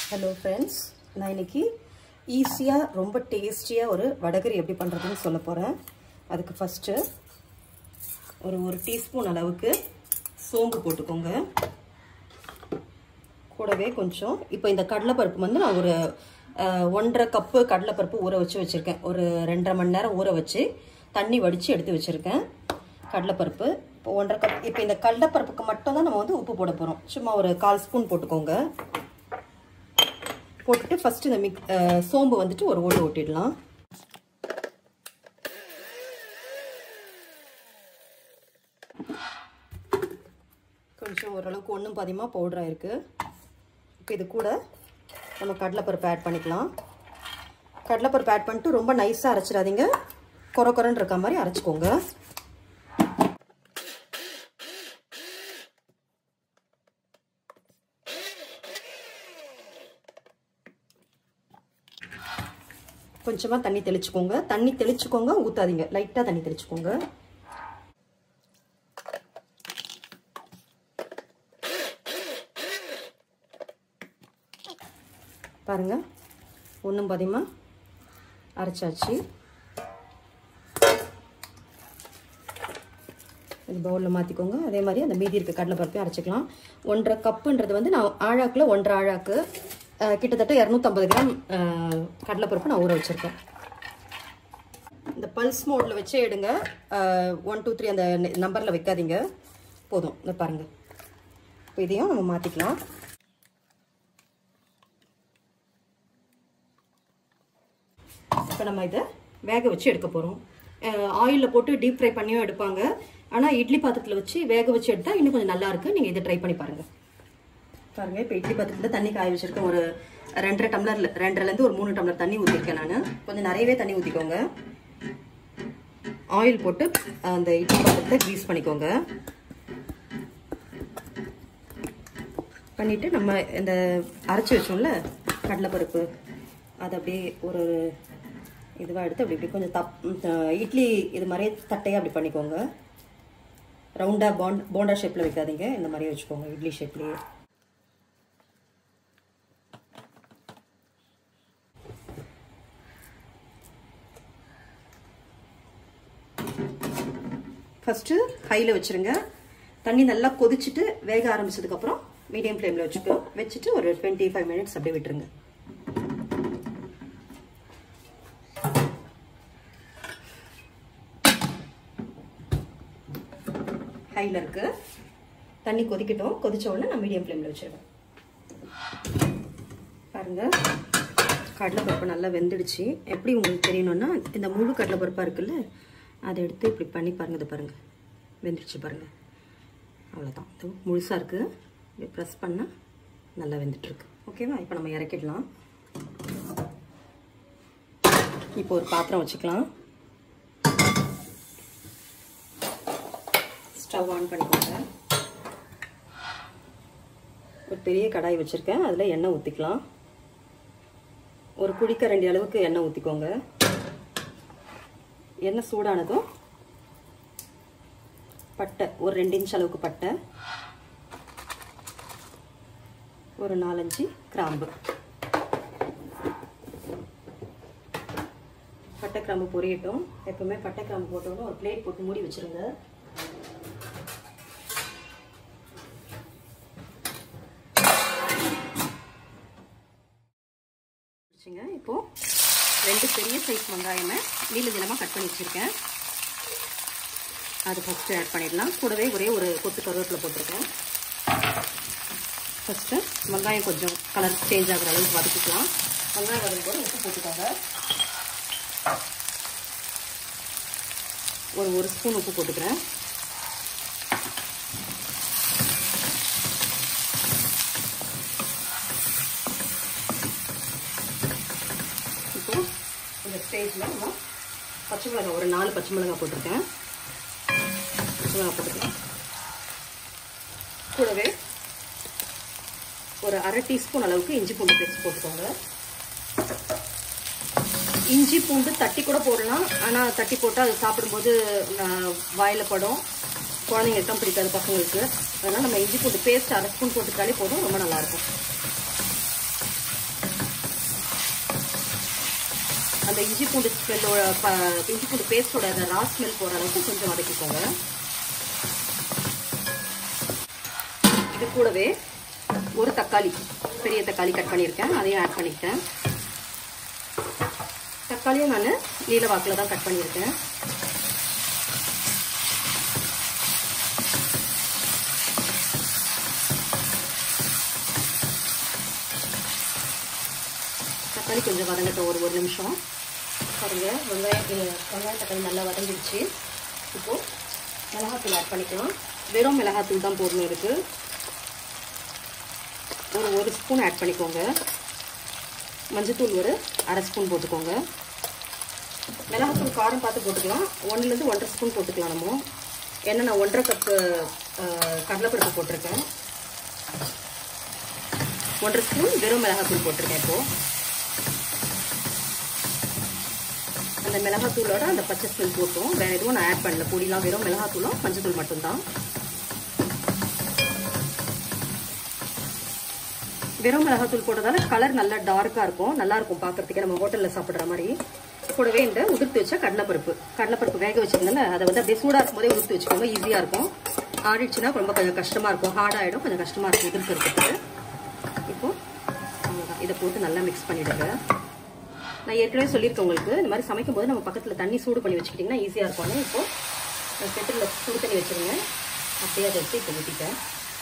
hello friends நான் இன்னைக்கு ஈஸியாக ரொம்ப டேஸ்டியாக ஒரு வடகரி எப்படி பண்ணுறதுன்னு சொல்ல போகிறேன் அதுக்கு ஃபஸ்ட்டு ஒரு ஒரு டீஸ்பூன் அளவுக்கு சோம்பு போட்டுக்கோங்க கூடவே கொஞ்சம் இப்போ இந்த கடலைப்பருப்பு வந்து நான் ஒரு அஹ், ஒன்றரை கப்பு கடலைப்பருப்பு ஊற வச்சு வச்சுருக்கேன் ஒரு ரெண்டரை மணி நேரம் ஊற வச்சு தண்ணி வடித்து எடுத்து வச்சுருக்கேன் கடலைப்பருப்பு இப்போ ஒன்றரை கப் இப்போ இந்த கடலைப்பருப்புக்கு மட்டும் தான் நம்ம வந்து உப்பு போட போகிறோம் சும்மா ஒரு கால் ஸ்பூன் போட்டுக்கோங்க போட்டுட்டு ஃபஸ்ட்டு இந்த மிக் அஹ், சோம்பு வந்துட்டு ஒரு ஓடு ஓட்டிடலாம் கொஞ்சம் ஓரளவுக்கு ஒன்றும் பாதியமாக பவுடராக இருக்குது இப்போ இது கூட நம்ம கடலைப்பருப்பு ஆட் பண்ணிக்கலாம் கடலைப்பருப்பு ஆட் பண்ணிட்டு ரொம்ப நைஸாக அரைச்சிடாதீங்க குறை குறைன்னு இருக்க மாதிரி அரைச்சிக்கோங்க கொஞ்சமாக தண்ணி தெளிச்சுக்கோங்க தண்ணி தெளிச்சுக்கோங்க ஊற்றாதீங்க லைட்டாக தண்ணி தெளிச்சுக்கோங்க பாருங்க ஒன்றும் பாதியமாக அரைச்சாச்சு இது பவுலில் மாற்றிக்கோங்க அதே மாதிரி அந்த மீதி இருக்க கடலைப்பருப்பையும் அரைச்சிக்கலாம் ஒன்றரை கப்புன்றது வந்து நான் ஆழாக்கில் ஒன்றரை ஆழாக்கு அஹ், கிட்டத்தட்ட இரநூத்தம்பது கிராம் அஹ், கடலைப்பருப்பு நான் ஊற வச்சுருக்கேன் இந்த பல்ஸ் மோடில் வச்சே எடுங்க ஒன் டூ த்ரீ அந்த நம்பரில் வைக்காதீங்க போதும் இந்த பாருங்கள் இப்போ இதையும் நம்ம மாற்றிக்கலாம் இப்போ நம்ம இதை வேக வச்சு எடுக்க போகிறோம் ஆயிலில் போட்டு டீப் ஃப்ரை பண்ணியும் எடுப்பாங்க ஆனால் இட்லி பாத்திரத்தில் வச்சு வேக வச்சு எடுத்தால் இன்னும் கொஞ்சம் நல்லா இருக்கு நீங்கள் இதை ட்ரை பண்ணி பாருங்கள் பாருங்கள் இப்போ இட்லி பாத்திரத்தில் தண்ணி காய வச்சுருக்கேன் ஒரு ரெண்டரை டம்ளர் ரெண்டரைலேருந்து ஒரு மூணு டம்ளர் தண்ணி ஊற்றிருக்கேன் நான் கொஞ்சம் நிறையவே தண்ணி ஊற்றிக்கோங்க ஆயில் போட்டு அந்த இட்லி பாத்திரத்தை க்ரீஸ் பண்ணிக்கோங்க பண்ணிவிட்டு நம்ம இந்த அரைச்சி வச்சோம்ல கடலைப்பருப்பு அதை அப்படியே ஒரு இதுவாக எடுத்து அப்படி இப்படி கொஞ்சம் தப் அஹ் இட்லி இது மாதிரியே தட்டையாக அப்படி பண்ணிக்கோங்க ரவுண்டாக பாண்ட் போண்டா ஷேப்பில் வைக்காதீங்க இந்த மாதிரியே வச்சுக்கோங்க இட்லி ஷேப்லேயே ஃபஸ்ட்டு ஹையில் வச்சுருங்க தண்ணி நல்லா கொதிச்சுட்டு வேக ஆரம்பிச்சதுக்கப்புறம் மீடியம் ஃப்ளேமில் வச்சுக்கோ வச்சுட்டு ஒரு டுவெண்ட்டி ஃபைவ் மினிட்ஸ் அப்படியே விட்டுருங்க ஹையில் இருக்கு தண்ணி கொதிக்கட்டும் கொதிச்ச உடனே நான் மீடியம் ஃப்ளேமில் வச்சிருவேன் பாருங்க கடலைப்பருப்பு நல்லா வெந்துடுச்சு எப்படி உங்களுக்கு தெரியணும்னா இந்த முழு கடலைப்பருப்பாக இருக்குல்ல அதை எடுத்து இப்படி பண்ணி பாருங்க இதை பாருங்க வெந்துடுச்சு பாருங்க அவ்வளோதான் இது முழுசாக இருக்குது இப்படி ப்ரெஸ் பண்ணால் நல்லா வெந்துட்டுருக்கு ஓகேவா இப்போ நம்ம இறக்கிடலாம் இப்போ ஒரு பாத்திரம் வச்சுக்கலாம் ஸ்டவ் ஆன் பண்ணிக்கோங்க ஒரு பெரிய கடாய் வச்சுருக்கேன் அதில் எண்ணெய் ஊற்றிக்கலாம் ஒரு குழிக்கரண்டி அளவுக்கு எண்ணெய் ஊற்றிக்கோங்க எண்ணெய் சூடானதும் பட்டை ஒரு ரெண்டு இன்ச் அளவுக்கு பட்டை ஒரு நாலஞ்சு கிராம்பு பட்டை கிராம்பு பொரியட்டும் எப்பவுமே பட்டை கிராம்பு போட்டோன்னு ஒரு பிளேட் போட்டு மூடி வச்சிருங்க வச்சுங்க இப்போ ரெண்டு பெரிய சைஸ் வெங்காயமே நீள நீளமாக கட் பண்ணி வச்சுருக்கேன் அது ஃபஸ்ட்டு ஆட் பண்ணிடலாம் கூடவே ஒரே ஒரு கொத்து கருவேப்பிலை போட்டிருக்கேன் ஃபஸ்ட்டு வெங்காயம் கொஞ்சம் கலர் சேஞ்ச் ஆகிற அளவுக்கு வதக்கிக்கலாம் வெங்காயம் வதக்கும் போது உப்பு போட்டுக்கோங்க ஒரு ஒரு ஸ்பூன் உப்பு போட்டுக்கிறேன் இப்போ இந்த ஸ்டேஜில் நம்ம பச்சை மிளகாய் ஒரு நாலு பச்சை மிளகாய் போட்டிருக்கேன் பச்சை மிளகாய் போட்டுக்கலாம் கூடவே ஒரு அரை டீஸ்பூன் அளவுக்கு இஞ்சி பூண்டு பேஸ்ட் போட்டுக்கோங்க இஞ்சி பூண்டு தட்டி கூட போடலாம் ஆனால் தட்டி போட்டால் அது சாப்பிடும்போது வாயில் படும் குழந்தைங்களுக்கு தான் பிடிக்காது பசங்களுக்கு அதனால் நம்ம இஞ்சி பூண்டு பேஸ்ட் அரை ஸ்பூன் போட்டுக்காலே போதும் ரொம்ப நல்லாயிருக்கும் அந்த இஞ்சி பூண்டு ஸ்மெல்லோட இஞ்சி பூண்டு பேஸ்டோட அந்த ரா ஸ்மெல் போகிற அளவுக்கு கொஞ்சம் வதக்கிக்கோங்க இது கூடவே ஒரு தக்காளி பெரிய தக்காளி கட் பண்ணியிருக்கேன் அதையும் ஆட் பண்ணிக்கிட்டேன் தக்காளியும் நான் நீல வாக்கில் தான் கட் பண்ணியிருக்கேன் தக்காளி கொஞ்சம் வதங்கட்டும் ஒரு ஒரு நிமிஷம் பாருங்க வெங்காயம் வெங்காயம் தக்காளி நல்லா வதங்கிடுச்சு இப்போது மிளகாத்தூள் ஆட் பண்ணிக்கலாம் வெறும் மிளகாத்தூள் தான் போடணும் இருக்குது ஒரு ஒரு ஸ்பூன் ஆட் பண்ணிக்கோங்க மஞ்சத்தூள் ஒரு அரை ஸ்பூன் போட்டுக்கோங்க மிளகாத்தூள் காரம் பார்த்து போட்டுக்கலாம் ஒன்றுலேருந்து ஒன்றரை ஸ்பூன் போட்டுக்கலாம் நம்ம ஏன்னா நான் ஒன்றரை கப்பு கடலைப்பருப்பு போட்டிருக்கேன் ஒன்றரை ஸ்பூன் வெறும் மிளகாத்தூள் போட்டிருக்கேன் இப்போது அந்த மிளகாத்தூளோட அந்த பச்சை ஸ்மெல் போட்டோம் வேறு எதுவும் நான் ஆட் பண்ணல பொடிலாம் வெறும் மிளகாத்தூளும் மஞ்சத்தூள் மட்டும்தான் வெறும் மிளகாத்தூள் போட்டதால கலர் நல்லா டார்க்காக இருக்கும் நல்லா இருக்கும் பார்க்கறதுக்கே நம்ம ஹோட்டலில் சாப்பிட்ற மாதிரி கூடவே இந்த உதிர்த்து வச்ச கடலைப்பருப்பு கடலைப்பருப்பு வேக வச்சிருந்தல அதை வந்து அப்படியே சூடாக இருக்கும் போதே உதிர்த்து வச்சுக்கோங்க ஈஸியாக இருக்கும் ஆடிடுச்சுன்னா ரொம்ப கொஞ்சம் கஷ்டமாக இருக்கும் ஹார்டாகிடும் கொஞ்சம் கஷ்டமாக இருக்கும் உதிர்க்கிறதுக்கு இப்போ இதை போட்டு நல்லா மிக்ஸ் பண்ணிவிடுங்க நான் ஏற்கனவே சொல்லியிருக்கேன் உங்களுக்கு இந்த மாதிரி சமைக்கும் போது நம்ம பக்கத்தில் தண்ணி சூடு பண்ணி வச்சுக்கிட்டிங்கன்னா ஈஸியாக இருக்கும்னு இப்போ கெட்டில் சூடு தண்ணி வச்சுருங்க அப்படியே அதை எடுத்து இப்போ ஊற்றிட்டேன்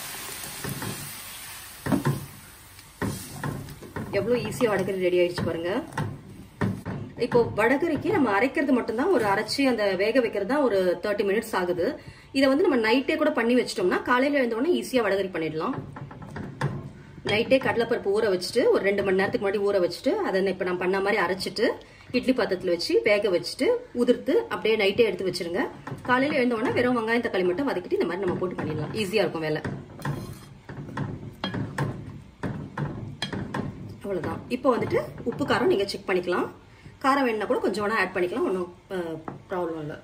எவ்வளோ ஈஸியாக வடகரி ரெடி ஆயிடுச்சு பாருங்க இப்போ வடகரிக்கு நம்ம அரைக்கிறது மட்டும்தான் ஒரு அரைச்சி அந்த வேக வைக்கிறது தான் ஒரு தேர்ட்டி மினிட்ஸ் ஆகுது இதை வந்து நம்ம நைட்டே கூட பண்ணி வச்சிட்டோம்னா காலையில் எழுந்தோடனே ஈஸியாக வடகரி பண்ணிடலாம் நைட்டே கடலைப்பருப்பு ஊற வச்சுட்டு ஒரு ரெண்டு மணி நேரத்துக்கு முன்னாடி ஊற வச்சுட்டு அதை இப்போ நான் பண்ண மாதிரி அரைச்சிட்டு இட்லி பாத்திரத்தில் வச்சு வேக வச்சுட்டு உதிர்த்து அப்படியே நைட்டே எடுத்து வச்சிருங்க காலையில் எழுந்தோடனே வெறும் வெங்காயம் தக்காளி மட்டும் வதக்கிட்டு இந்த மாதிரி நம்ம போட்டு பண்ணிடலாம் ஈஸியாக இருக்கும் வேலை அவ்வளோதான் இப்போ வந்துட்டு உப்பு காரம் நீங்கள் செக் பண்ணிக்கலாம் காரம் வேணுன்னா கூட கொஞ்சம் வேணால் ஆட் பண்ணிக்கலாம் ஒன்றும் ப்ராப்ளம் இல்லை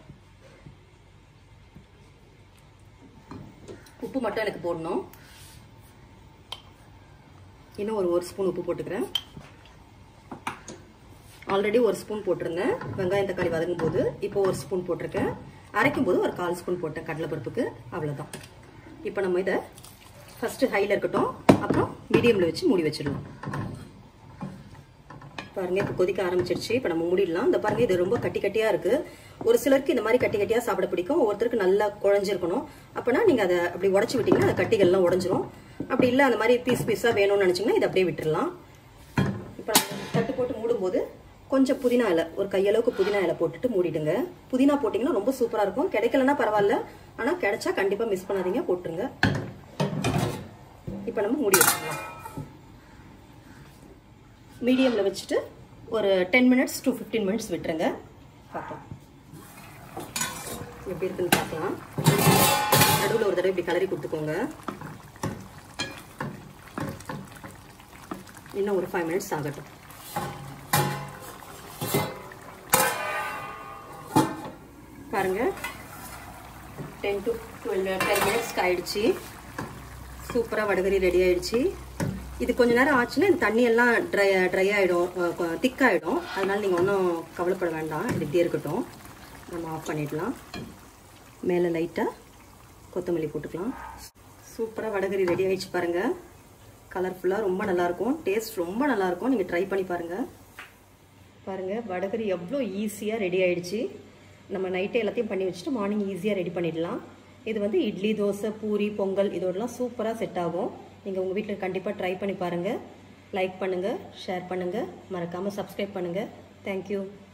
உப்பு மட்டும் எனக்கு போடணும் இன்னும் ஒரு ஒரு ஸ்பூன் உப்பு போட்டுக்கிறேன் ஆல்ரெடி ஒரு ஸ்பூன் போட்டிருந்தேன் வெங்காயம் தக்காளி வதங்கும் போது இப்போ ஒரு ஸ்பூன் போட்டிருக்கேன் அரைக்கும் போது ஒரு கால் ஸ்பூன் போட்டேன் கடலைப்பருப்புக்கு அவ்வளோதான் இப்போ நம்ம இதை ஃபஸ்ட்டு ஹையில் இருக்கட்டும் அப்புறம் மீடியமில் வச்சு மூடி வச்சிடலாம் பாருங்க இப்போ கொதிக்க ஆரம்பிச்சிருச்சு இப்போ நம்ம மூடிடலாம் இந்த பாருங்க இது ரொம்ப கட்டி கட்டியா இருக்கு ஒரு சிலருக்கு இந்த மாதிரி கட்டி கட்டியா சாப்பிட பிடிக்கும் ஒருத்தருக்கு நல்லா குழஞ்சிருக்கணும் அப்பனா நீங்க அதை அப்படி உடச்சி விட்டீங்கன்னா அந்த கட்டிகள்லாம் உடஞ்சிரும் அப்படி இல்லை அந்த மாதிரி பீஸ் பீஸா வேணும்னு நினைச்சீங்கன்னா இதை அப்படியே விட்டுடலாம் இப்போ தட்டு போட்டு மூடும்போது கொஞ்சம் புதினா இலை ஒரு கையளவுக்கு புதினா இலை போட்டுட்டு மூடிடுங்க புதினா போட்டிங்கன்னா ரொம்ப சூப்பராக இருக்கும் கிடைக்கலன்னா பரவாயில்ல ஆனால் கிடைச்சா கண்டிப்பாக மிஸ் பண்ணாதீங்க போட்டுருங்க இப்போ நம்ம மூடி வச்சுக்கலாம் மீடியமில் வச்சுட்டு ஒரு ten minutes to fifteen minutes விட்டுருங்க பார்க்கலாம் எப்படி இருக்குன்னு பார்க்கலாம் நடுவில் ஒரு தடவை இப்படி கலரி கொடுத்துக்கோங்க இன்னும் ஒரு ஃபைவ் மினிட்ஸ் ஆகட்டும் பாருங்க டென் டு டுவெல் டென் மினிட்ஸ்க்கு ஆயிடுச்சு சூப்பராக வடகரி ரெடி ஆயிடுச்சு இது கொஞ்ச நேரம் ஆச்சுன்னா இந்த தண்ணி எல்லாம் ட்ரை ட்ரை ஆகிடும் திக்காகிடும் அதனால நீங்கள் ஒன்றும் கவலைப்பட வேண்டாம் இது இப்படியே இருக்கட்டும் நம்ம ஆஃப் பண்ணிடலாம் மேலே லைட்டாக கொத்தமல்லி போட்டுக்கலாம் சூப்பராக வடகரி ரெடி ஆயிடுச்சு பாருங்கள் கலர்ஃபுல்லாக ரொம்ப நல்லாயிருக்கும் டேஸ்ட் ரொம்ப நல்லாயிருக்கும் நீங்கள் ட்ரை பண்ணி பாருங்கள் பாருங்கள் வடகரி எவ்வளோ ஈஸியாக ரெடி ஆயிடுச்சு நம்ம நைட்டே எல்லாத்தையும் பண்ணி வச்சுட்டு மார்னிங் ஈஸியாக ரெடி பண்ணிடலாம் இது வந்து இட்லி தோசை பூரி பொங்கல் இதோடலாம் சூப்பராக செட் ஆகும் நீங்கள் உங்கள் வீட்டில் கண்டிப்பாக ட்ரை பண்ணி பாருங்கள் லைக் பண்ணுங்கள் ஷேர் பண்ணுங்கள் மறக்காமல் சப்ஸ்கிரைப் பண்ணுங்கள் தேங்க்யூ